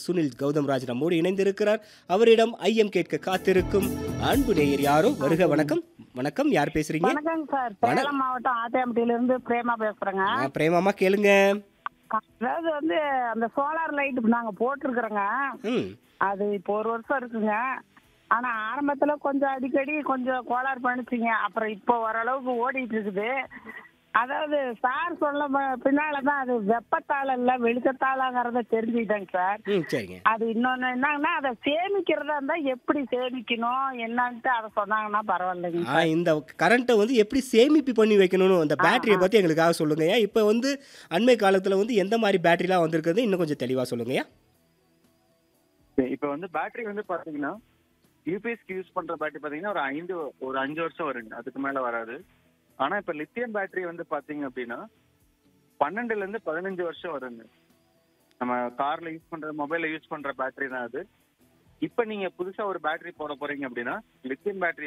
சுனில் கௌதம்ராஜ் நம்மோடு இணைந்திருக்கிறார் அவரிடம் ஐயம் கேட்க காத்திருக்கும் அன்பு நேயர் யாரோ வருக வணக்கம் வணக்கம் யார் பேசுறீங்க வணக்கங்க சார் சேலம் மாவட்டம் ஆத்தியாம்பட்டியில இருந்து பிரேமா பேசுறேங்க ஆ, பிரேமாமா கேளுங்க அதாவது வந்து அந்த சோலார் லைட் நாங்க போட்டிருக்கிறோங்க ம் அது இப்போ ஒரு வருஷம் இருக்குங்க ஆனா ஆரம்பத்துல கொஞ்சம் அடிக்கடி கொஞ்சம் கோளாறு பண்ணிச்சுங்க அப்புறம் இப்போ ஓரளவுக்கு ஓடிட்டு இருக்குது அதாவது சார் சொல்ல ப- பின்னாலதான் அது வெப்பத்தால இல்ல வெளிச்சத்தாலங்கிறத தெரிஞ்சுக்கிட்டேங்க சார் ம் சரிங்க அது இன்னொன்னு என்னங்கன்னா அதை சேமிக்கிறதா இருந்தா எப்படி சேமிக்கணும் என்னன்ட்டு அதை சொன்னாங்கன்னா பரவாயில்லைங்க ஆ இந்த கரண்ட்டை வந்து எப்படி சேமிப்பு பண்ணி வைக்கணும்னு அந்த பேட்டரியை பற்றி எங்களுக்காக சொல்லுங்கய்யா இப்போ வந்து அண்மை காலத்தில் வந்து எந்த மாதிரி பேட்டரிலாம் வந்திருக்குது இன்னும் கொஞ்சம் தெளிவாக சொல்லுங்கய்யா இப்போ வந்து பேட்டரி வந்து பாத்தீங்கன்னா யூபிஎஸ்க்கு யூஸ் பண்ற பேட்டரி பாத்தீங்கன்னா ஒரு ஐந்து ஒரு அஞ்சு வருஷம் வருங்க அதுக்கு மேல வராது ஆனா இப்ப லித்தியம் பேட்டரி வந்து பாத்தீங்க அப்படின்னா பன்னெண்டுல இருந்து பதினஞ்சு வருஷம் வருங்க நம்ம கார்ல யூஸ் பண்ற மொபைல்ல யூஸ் பண்ற பேட்டரி தான் அது இப்ப நீங்க புதுசா ஒரு பேட்டரி போட போறீங்க அப்படின்னா லித்தியம் பேட்டரி